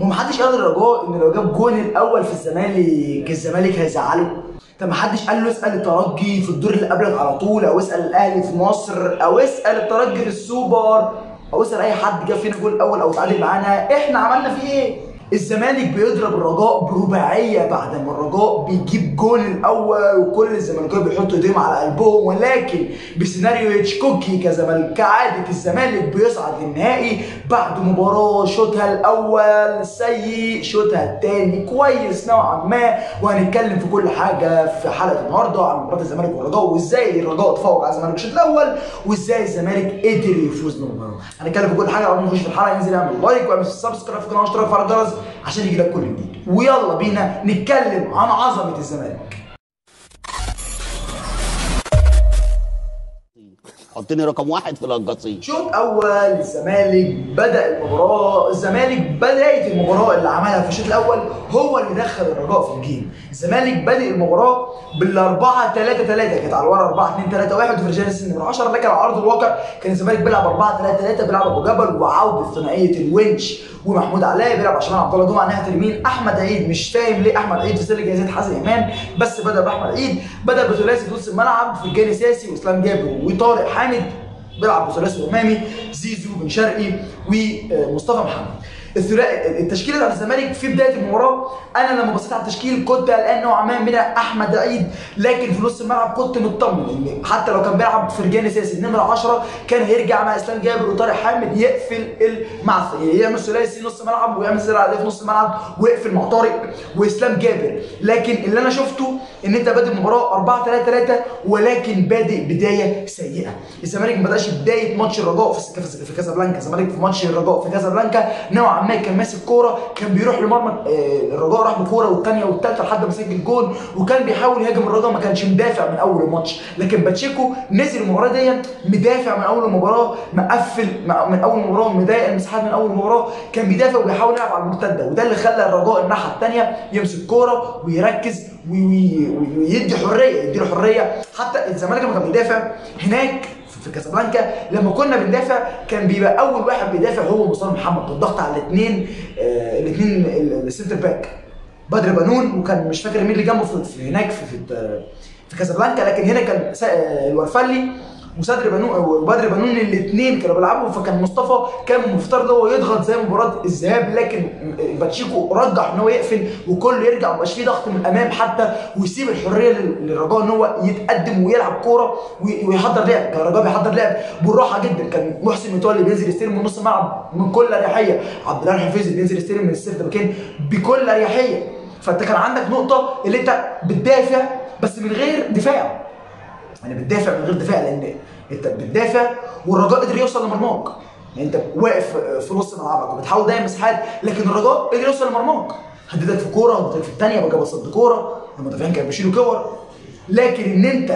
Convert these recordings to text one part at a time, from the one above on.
ومحدش قال للرجاء ان لو جاب جون الاول في الزمالك الزمالك هيزعله طب محدش قال له اسال الترجي في الدور اللي قبلك على طول او اسال الاهلي في مصر او اسال الترجي في السوبر او اسال اي حد جاب فينا جول الاول او اتعادل معانا احنا عملنا فيه ايه الزمالك بيضرب الرجاء برباعيه بعد ما الرجاء بيجيب جول الاول وكل الزمالكاويه بيحطوا ايديهم على قلبهم ولكن بسيناريو هيتشكوكي كزمالك كعاده الزمالك بيصعد للنهائي بعد مباراه شوطها الاول سيء شوطها الثاني كويس نوعا ما وهنتكلم في كل حاجه في حلقه النهارده عن مباراه الزمالك والرجاء وازاي الرجاء تفوق على الزمالك الشوط الاول وازاي الزمالك قدر يفوز بالمباراه هنتكلم في كل حاجه قبل ما نخش في الحلقه انزل اعمل لايك واعمل سبسكرايب في القناه واشترك في الجرس عشان يجي لك كل جديد ويلا بينا نتكلم عن عظمه الزمالك حطني رقم واحد في القصيم شوط اول الزمالك بدا المباراه الزمالك بدايه المباراه اللي عملها في الشوط الاول هو اللي دخل الرجاء في الجيم الزمالك بدا المباراه بالاربعه 3 3 كانت على الورق 4 2 3 1 وفي رجال السن من 10 لكن على ارض الواقع كان الزمالك بيلعب 4 3 3 بيلعب ابو جبل وعوده ثنائيه الونش ومحمود علاء بيلعب على شمال عبد الله جمعه ناحيه اليمين احمد عيد مش فاهم ليه احمد عيد في سله جايزه حازم امام بس بدا باحمد عيد بدا بثلاثي نص الملعب في الجاني ساسي واسلام جابر وطارق حامد بيلعب بثلاثي امامي زيزو بن شرقي ومصطفى محمد الثلاثي التشكيله بتاعت الزمالك في بدايه المباراه انا لما بصيت على التشكيل كنت قلقان نوعا ما من احمد عيد لكن في نص الملعب كنت مطمن ان حتى لو كان بيلعب فرجاني ساسي النمره 10 كان هيرجع مع اسلام جابر وطارق حامد يقفل مع يعمل ثلاثي نص ملعب ويعمل سير عليه في نص الملعب ويقفل مع طارق واسلام جابر لكن اللي انا شفته ان انت بادئ المباراه 4 3 3 ولكن بادئ بدايه سيئه الزمالك ما بداش بدايه ماتش الرجاء في في كازابلانكا الزمالك في ماتش الرجاء في كازابلانكا نوعا ما كان ماسك كوره كان بيروح لمرمى آه، الرجاء راح بكوره والثانيه والثالثه لحد ما سجل جول وكان بيحاول يهاجم الرجاء ما كانش مدافع من اول الماتش لكن باتشيكو نزل المباراه دي مدافع من اول المباراه مقفل من اول المباراه مضايق المساحات من اول المباراه كان بيدافع وبيحاول يلعب على المرتده وده اللي خلى الرجاء الناحيه الثانيه يمسك كوره ويركز وي- وي- ويدي حريه يدي له حريه حتى الزمالك لما كان بيدافع هناك في كازابلانكا لما كنا بندافع كان بيبقى اول واحد بيدافع هو مصطفى محمد بالضغط على الاثنين الاثنين السنتر باك بدر بنون وكان مش فاكر مين اللي جنبه في في هناك في في, في كازابلانكا لكن هنا كان سا- آه، الورفلي وصدر بنون وبدر بنون الاثنين كانوا بيلعبوا فكان مصطفى كان مفترض ان هو يضغط زي مباراه الذهاب لكن باتشيكو رجح ان هو يقفل وكله يرجع ومبقاش فيه ضغط من الامام حتى ويسيب الحريه لل- للرجاء ان هو يتقدم ويلعب كوره وي- ويحضر لعب كان الرجاء بيحضر لعب بالراحه جدا كان محسن متولي بينزل يستلم من نص الملعب من كل اريحيه عبد الله الحفيظي بينزل يستلم من السيرت باكين بكل اريحيه فانت كان عندك نقطه اللي انت بتدافع بس من غير دفاع يعني بتدافع من غير دفاع لان انت بتدافع والرجاء قدر يوصل لمرماك يعني انت واقف في نص ملعبك وبتحاول دايما مساحات لكن الرجاء قدر يوصل لمرماك هددك في كوره هددك في الثانيه بقى بصد كوره المدافعين كانوا بيشيلوا كور لكن ان انت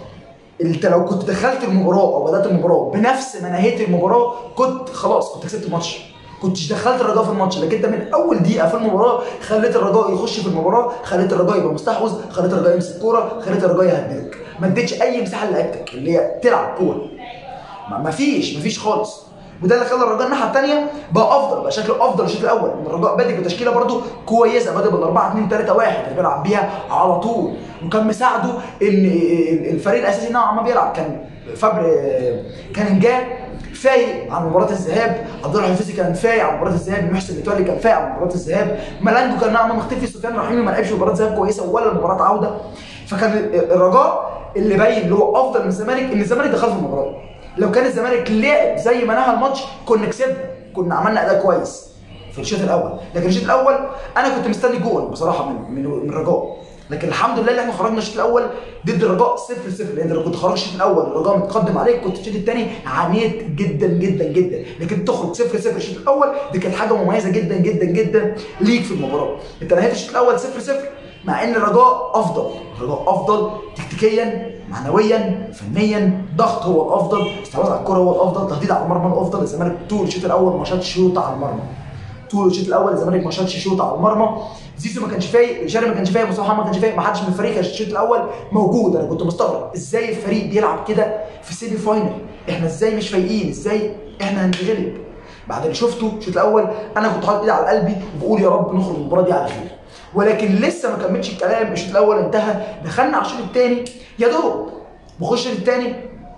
انت لو كنت دخلت المباراه او بدات المباراه بنفس ما نهيت المباراه كنت خلاص كنت كسبت الماتش كنتش دخلت الرجاء في الماتش لكن انت من اول دقيقه في المباراه خليت الرجاء يخش في المباراه خليت الرجاء يبقى مستحوذ خليت الرجاء يمسك كوره خليت الرجاء يهددك ما اديتش اي مساحه لعيبتك اللي هي تلعب كوره ما ما فيش ما فيش خالص وده اللي خلى الرجاء الناحيه الثانيه بقى افضل بقى شكله افضل الشوط الاول ان الرجاء بادئ بتشكيله برده كويسه بادئ بال 4 2 3 1 اللي بيلعب بيها على طول وكان مساعده ان الفريق الاساسي نوعا ما بيلعب كان فبر كان جاه فايق عن مباراه الذهاب عبد الله الحفيظي كان فايق عن مباراه الذهاب محسن متولي كان فايق عن مباراه الذهاب ملانجو كان نوعا ما مختفي سفيان رحيمي ما لعبش مباراه ذهاب كويسه ولا مباراه عوده فكان الرجاء اللي باين اللي هو افضل من الزمالك ان الزمالك دخل في المباراه لو كان الزمالك لعب زي ما نهى الماتش كنا كسبنا كنا عملنا اداء كويس في الشوط الاول لكن الشوط الاول انا كنت مستني جول بصراحه من من من الرجاء لكن الحمد لله اللي احنا خرجنا الشوط الاول ضد الرجاء 0 0 لان لو كنت خرجت الشوط الاول الرجاء متقدم عليك كنت الشوط الثاني عانيت جدا جدا جدا لكن تخرج 0 0 الشوط الاول دي كانت حاجه مميزه جدا جدا جدا ليك في المباراه انت نهيت الشوط الاول 0 0 مع ان الرجاء افضل الرجاء افضل تكتيكيا معنويا فنيا ضغط هو الافضل استحواذ على الكره هو الافضل تهديد على المرمى الافضل الزمالك طول الشوط الاول ما شاطش شوط على المرمى طول الشوط الاول الزمالك ما شاطش شوط على المرمى زيزو ما كانش فايق شاري ما كانش فايق مصطفى محمد ما كانش فايق ما حدش من الفريق كان الشوط الاول موجود انا كنت مستغرب ازاي الفريق بيلعب كده في سيمي فاينل احنا ازاي مش فايقين ازاي احنا هنتغلب بعد اللي شفته الشوط الاول انا كنت حاطط ايدي على قلبي وبقول يا رب نخرج من المباراه دي على خير ولكن لسه ما كملتش الكلام الشوط الاول انتهى دخلنا على الشوط الثاني يا دوب بخش الشوط الثاني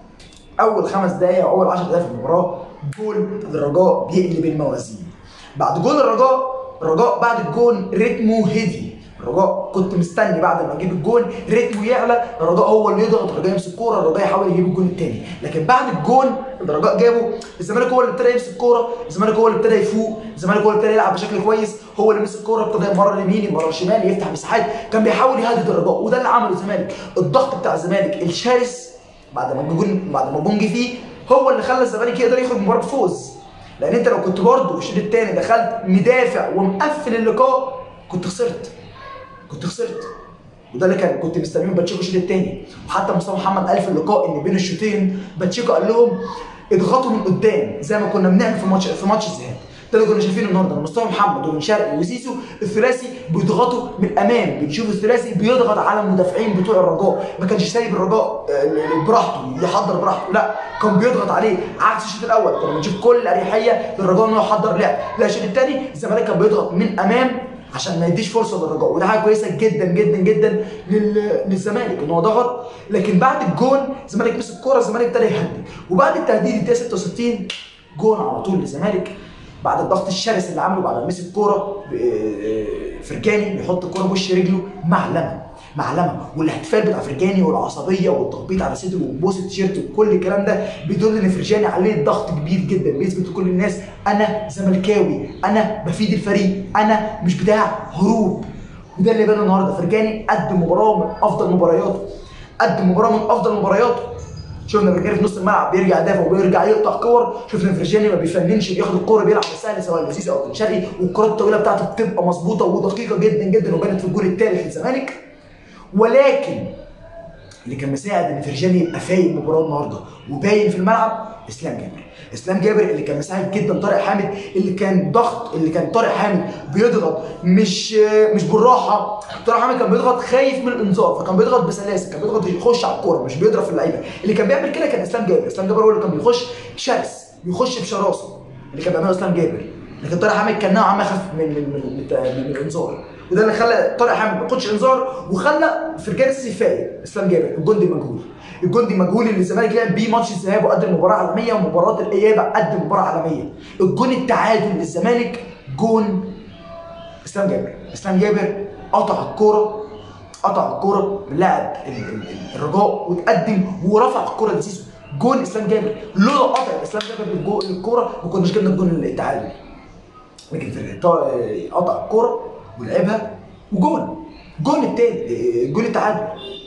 اول خمس دقائق او اول 10 دقائق في المباراه جول الرجاء بيقلب الموازين بعد جول الرجاء الرجاء بعد الجون رتمه هدي الرجاء كنت مستني بعد ما اجيب الجون رتمه يعلى الرجاء هو اللي يضغط الرجاء يمسك الكوره الرجاء يحاول يجيب الجون الثاني لكن بعد الجون اللي الرجاء جابه الزمالك هو اللي ابتدى يمسك الكوره الزمالك هو اللي ابتدى يفوق الزمالك هو اللي ابتدى يلعب بشكل كويس هو اللي مسك الكوره ابتدى يمرر يمين يمرر شمال يفتح مساحات كان بيحاول يهدد الرجاء وده اللي عمله الزمالك الضغط بتاع الزمالك الشرس بعد ما الجون بعد ما الجون جه فيه هو اللي خلى الزمالك يقدر يخرج من المباراه بفوز لان انت لو كنت برضه في الشوط الثاني دخلت مدافع ومقفل اللقاء كنت خسرت كنت خسرت وده اللي كان كنت مستنيه من باتشيكو الشوط الثاني وحتى مصطفى محمد قال في اللقاء ان بين الشوطين باتشيكو قال لهم اضغطوا من قدام زي ما كنا بنعمل في ماتش في ماتش الذهاب ده اللي كنا شايفينه النهارده مصطفى محمد وبن شرقي وزيزو الثلاثي بيضغطوا من الامام بنشوف الثلاثي بيضغط على المدافعين بتوع الرجاء ما كانش سايب الرجاء آه، براحته يحضر براحته لا كان بيضغط عليه عكس الشوط الاول كنا بنشوف كل الاريحيه للرجاء ان هو يحضر لعب لا الشوط الثاني الزمالك كان بيضغط من امام عشان ما يديش فرصه للرجاء وده حاجه كويسه جدا جدا جدا لل- للزمالك ان هو ضغط لكن بعد الجون الزمالك مسك الكوره الزمالك ابتدى يهدد وبعد التهديد الدقيقه 66 جون على طول للزمالك بعد الضغط الشرس اللي عمله بعد ما مسك الكوره ب- فرجاني بيحط الكوره بوش رجله معلمه معلمه والاحتفال بتاع فرجاني والعصبيه والتخبيط على صدره وبوس التيشيرت وكل الكلام ده بيدل ان فرجاني عليه ضغط كبير جدا بيثبت لكل الناس انا زملكاوي انا بفيد الفريق انا مش بتاع هروب وده اللي بان النهارده فرجاني قدم مباراه من افضل مبارياته قدم مباراه من افضل مبارياته شفنا فرجاني في نص الملعب بيرجع يدافع وبيرجع يقطع كور شفنا فرجاني ما بيفننش بياخد الكوره بيلعب بالسهل سواء لذيذ او بن شرقي والكرات الطويله بتاعته بتبقى مظبوطه ودقيقه جدا جدا وبانت في الجول الثالث للزمالك ولكن اللي كان مساعد ان فرجاني يبقى فايق المباراه النهارده وباين في الملعب اسلام جابر اسلام جابر اللي كان مساعد جدا طارق حامد اللي كان ضغط اللي كان طارق حامد بيضغط مش مش بالراحه طارق حامد كان بيضغط خايف من الانذار فكان بيضغط بسلاسه كان بيضغط يخش على الكوره مش بيضرب في اللعيبه اللي كان بيعمل كده كان اسلام جابر اسلام جابر هو اللي كان بيخش شرس بيخش بشراسه اللي كان بيعمله اسلام جابر لكن طارق حامد كان نوعا ما خف من من من, من, من الانذار وده اللي خلى طارق حامد ما ياخدش انذار وخلى فرجاني السيسي فايق اسلام جابر الجندي مجهول الجندي مجهول اللي الزمالك لعب بيه ماتش الذهاب وقدم مباراه عالميه ومباراه الاياب قدم مباراه عالميه الجون التعادل للزمالك جون اسلام جابر اسلام جابر قطع الكوره قطع الكوره من لاعب ال- ال- ال- الرجاء وتقدم ورفع الكوره لزيزو جون اسلام جابر لولا قطع اسلام جابر للجو- للكوره ما كناش جبنا الجون التعادل لكن في طا- قطع الكوره ولعبها وجون جون التاني جون التعادل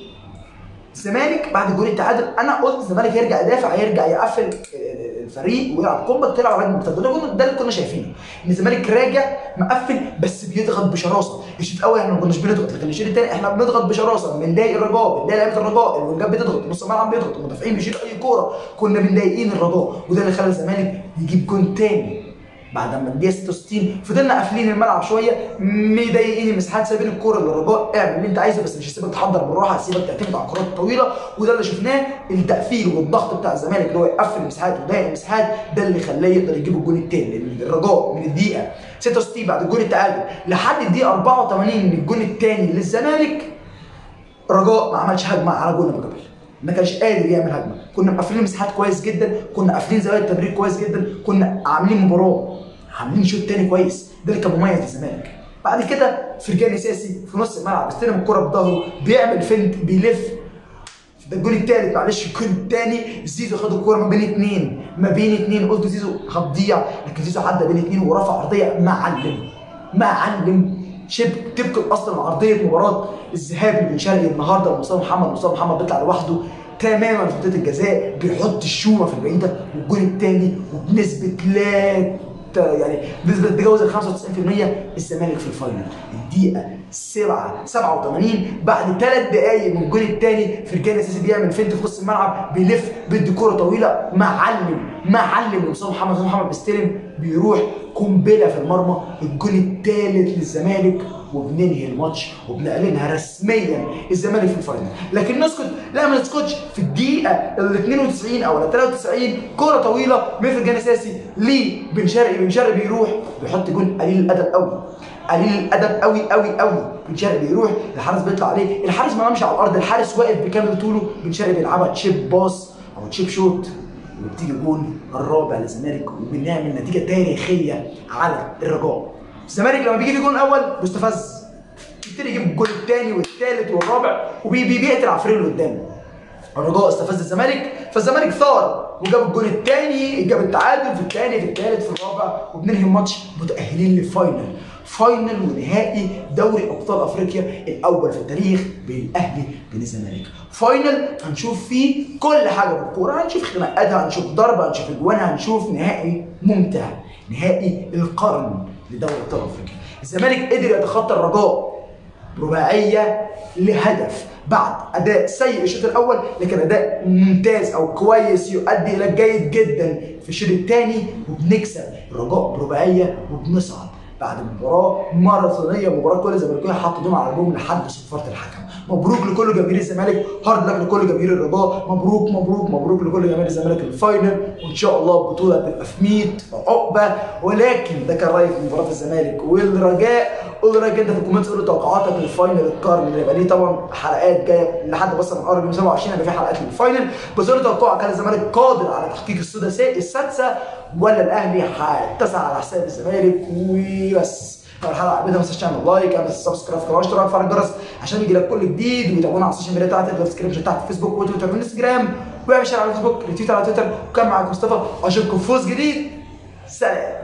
الزمالك بعد جون التعادل انا قلت الزمالك يرجع يدافع يرجع يقفل الفريق ويلعب كومباكت تلعب على المرتده ده كنا- ده اللي كنا شايفينه ان الزمالك راجع مقفل بس بيضغط بشراسه الشوط الاول احنا ما كناش بنضغط لكن الشوط الثاني احنا بنضغط بشراسه بنضايق الرجاء بنضايق لعيبه الرجاء الوينجات بتضغط نص الملعب بيضغط المدافعين بيشيلوا اي كوره كنا بنضايقين الرجاء وده اللي خلى الزمالك يجيب جون تاني بعد ما الدقيقه 66 فضلنا قافلين الملعب شويه مضايقين المساحات سايبين الكوره للرجاء اعمل اللي انت عايزه بس مش هسيبك تحضر بالراحه هسيبك تعتمد على الكرات الطويله وده اللي شفناه التقفيل والضغط بتاع الزمالك اللي هو يقفل المساحات ويضايق المساحات ده اللي خلاه يقدر يجيب الجون الثاني لان الرجاء من الدقيقه 66 بعد الجون التعادل لحد الدقيقه 84 من الجون الثاني للزمالك الرجاء ما عملش هجمه على جول ابو جبل ما كانش قادر يعمل هجمه كنا مقفلين مساحات كويس جدا كنا قافلين زوايا التمرير كويس جدا كنا عاملين مباراه عاملين شوط تاني كويس ده اللي كان مميز للزمالك بعد كده فرجاني ساسي في نص الملعب بيستلم الكره بظهره بيعمل فنت بيلف ده الجول الثالث معلش الجول الثاني زيزو خد الكوره ما بين اثنين ما بين اثنين قلت زيزو هتضيع لكن زيزو عدى بين اثنين ورفع عرضيه معلم معلم شبه طبق اصلا عرضيه مباراه الذهاب اللي بن شرقي النهارده لمصطفى محمد مصطفى محمد بيطلع لوحده تماما في منطقه الجزاء بيحط الشومه في البعيده والجول الثاني وبنسبه لا ت- يعني بنسبه تتجاوز ال 95% الزمالك في الفاينل الدقيقه 7 87 بعد ثلاث دقائق من الجول الثاني فرجاني اساسي بيعمل فنت في نص الملعب بيلف بيدي كوره طويله معلم معلم لمصطفى محمد مصطفى محمد بيستلم بيروح قنبله في المرمى الجون الثالث للزمالك وبننهي الماتش وبنعلنها رسميا الزمالك في الفاينل لكن نسكت لا ما نسكتش في الدقيقه ال 92 او ال 93 كره طويله من فرجاني ساسي لبن شرقي بن شرقي بيروح بيحط جون قليل الادب قوي قليل الادب قوي قوي قوي بن شرقي بيروح الحارس بيطلع عليه الحارس ما نامش على الارض الحارس واقف بكامل طوله بن شرقي بيلعبها تشيب باص او تشيب شوت وبتيجي الجون الرابع للزمالك وبنعمل نتيجه تاريخيه على الرجاء الزمالك لما بيجي في جون اول بيستفز يبتدي يجيب الجون الثاني والثالث والرابع وبيقتل عفرين اللي قدامه الرجاء استفز الزمالك فالزمالك ثار وجاب الجون الثاني جاب التعادل في الثاني في الثالث في الرابع وبننهي الماتش متاهلين للفاينل فاينل ونهائي دوري ابطال افريقيا الاول في التاريخ بين الاهلي وبين الزمالك فاينل هنشوف فيه كل حاجه بالكوره هنشوف خناقاتها هنشوف ضربه هنشوف اجوان هنشوف نهائي ممتع نهائي القرن لدوري ابطال افريقيا الزمالك قدر يتخطى الرجاء رباعيه لهدف بعد اداء سيء الشوط الاول لكن اداء ممتاز او كويس يؤدي الى جيد جدا في الشوط الثاني وبنكسب الرجاء برباعيه وبنصعد بعد مباراه ماراثونيه مباراه كل الزمالكاويه حطوا دون على جون لحد صفاره الحكم مبروك لكل جماهير الزمالك هارد لك لكل جماهير الرجاء مبروك مبروك مبروك لكل جماهير الزمالك الفاينل وان شاء الله البطوله تبقى في 100 عقبه ولكن ده كان رايي في مباراه الزمالك والرجاء قول رايك انت في الكومنتس قول لي توقعاتك للفاينل القرن اللي هيبقى ليه طبعا حلقات جايه لحد بس من قرب يوم 27 هيبقى في حلقات للفاينل بس قول لي توقعك هل الزمالك قادر على تحقيق السداسيه السادسه ولا الاهلي هيتسع على حساب الزمالك وبس لو الحلقه عجبتك ما تنساش تعمل لايك اعمل سبسكرايب في القناه واشتراك وفعل الجرس عشان يجي لك كل جديد وتابعونا على السوشيال ميديا بتاعتي الديسكربشن تحت فيسبوك وتويتر وانستجرام واعمل شير على الفيسبوك ريتويت على تويتر وكان معاكم مصطفى اشوفكم في فوز جديد سلام